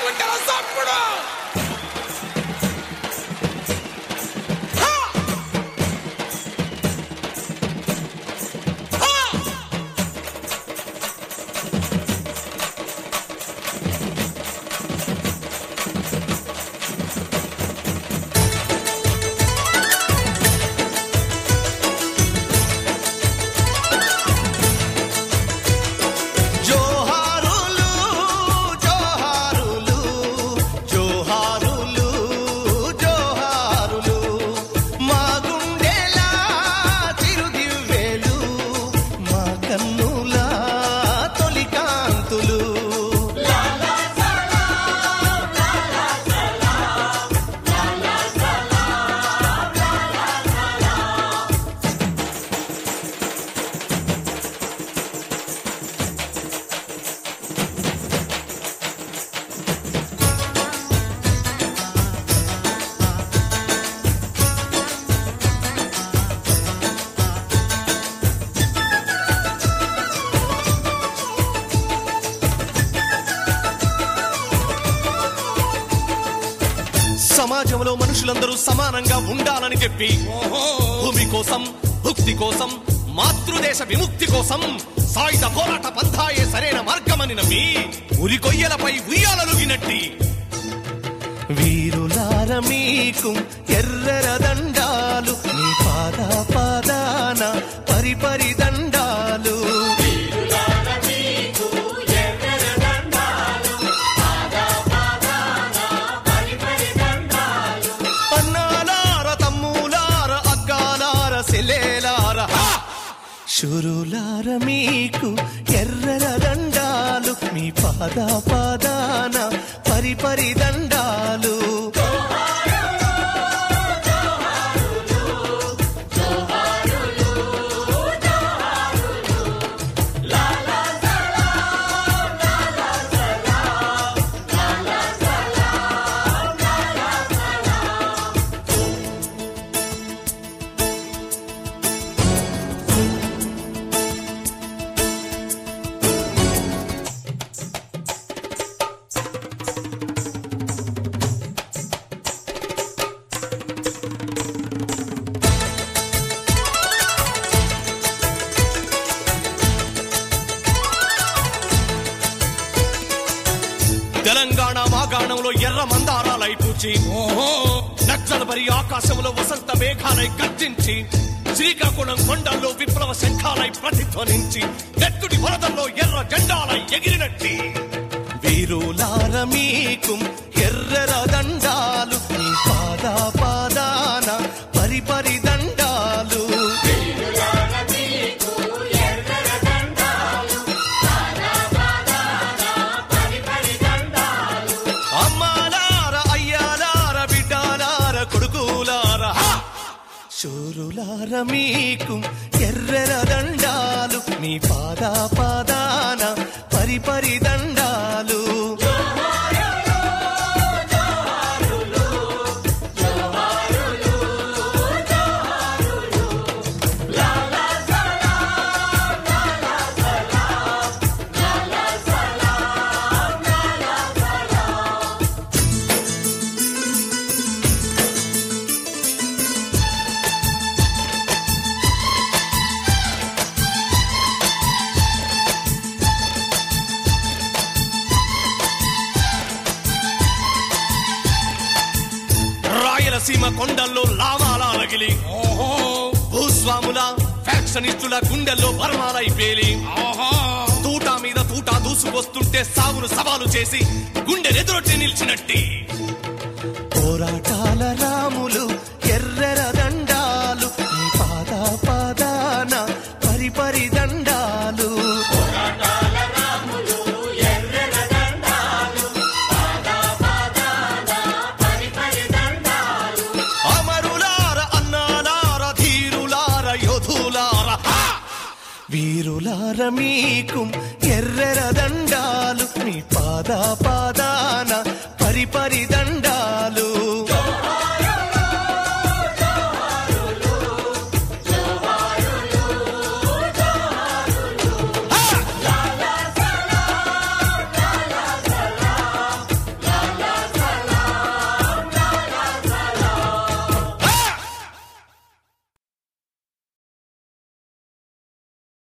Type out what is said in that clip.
గుండెల సప్పుడు హా! హా! జోహారులు జోహారులు జోహారులు జోహారులు మా గుండెల చిరుదివ్వెలు మా కన్నుల తొలి కాంతులు సమాజంలో మనుషులందరూ సమానంగా ఉండాలని చెప్పి భూమి కోసం భుక్తి కోసం మాతృదేశ విముక్తి కోసం సాయుధ పోరాట పంథాయే సరైన మార్గమని నమ్మి ఉరి కొయ్యలపై ఉయ్యాలలుగినట్టి వీరులార మీకు ఎర్రర దండాలు మీ పాద పాదాన పరిపరి దండాలు అన్నాలార తమ్ములార అక్కాలార సెలేలార హా! శురులార మీకు ఎర్రర దండాలు మీ పాద పాదాన పరిపరి దండాలు తెలంగాణ మాగాణంలో ఎర్ర మందారాలై పూచి నక్సల్ పరి ఆకాశంలో వసంత మేఘాలై గర్జించి శ్రీకాకుళం కొండల్లో విప్లవ శంఖాలై ప్రతిధ్వనించి నెత్తుడి వరదల్లో ఎర్ర జెండాలై ఎగిరినట్టి వీరులార మీకు ఎర్రర దండాలు మీ పాద పాదాన పరిపరి దండాలు అమ్మాలార అయ్యాలార బిడ్డాలార కొడుకులార హా! శూరులార మీకు ఎర్రర దండాలు మీ పాద పాదాన పరిపరి దండాలు రాయలసీమ కొండల్లో లావాలా రగిలి భూస్వాముల ఫ్యాక్షనిస్టుల గుండెల్లో బర్మాలై పేలి తూటా మీద తూటా దూసుకొస్తుంటే సాగును సవాలు చేసి గుండెనెదురొట్టి నిలిచినట్టి పోరాటాల రాములు ఎర్రర దండాలు మీ పాద పాదాన పరిపరి దండాలు అమరులార అన్నాలార ధీరులార యోధులార హా! వీరులార మీకు ఎర్రర దండాలు మీ పాద పాదాన పరిపరి దండాలు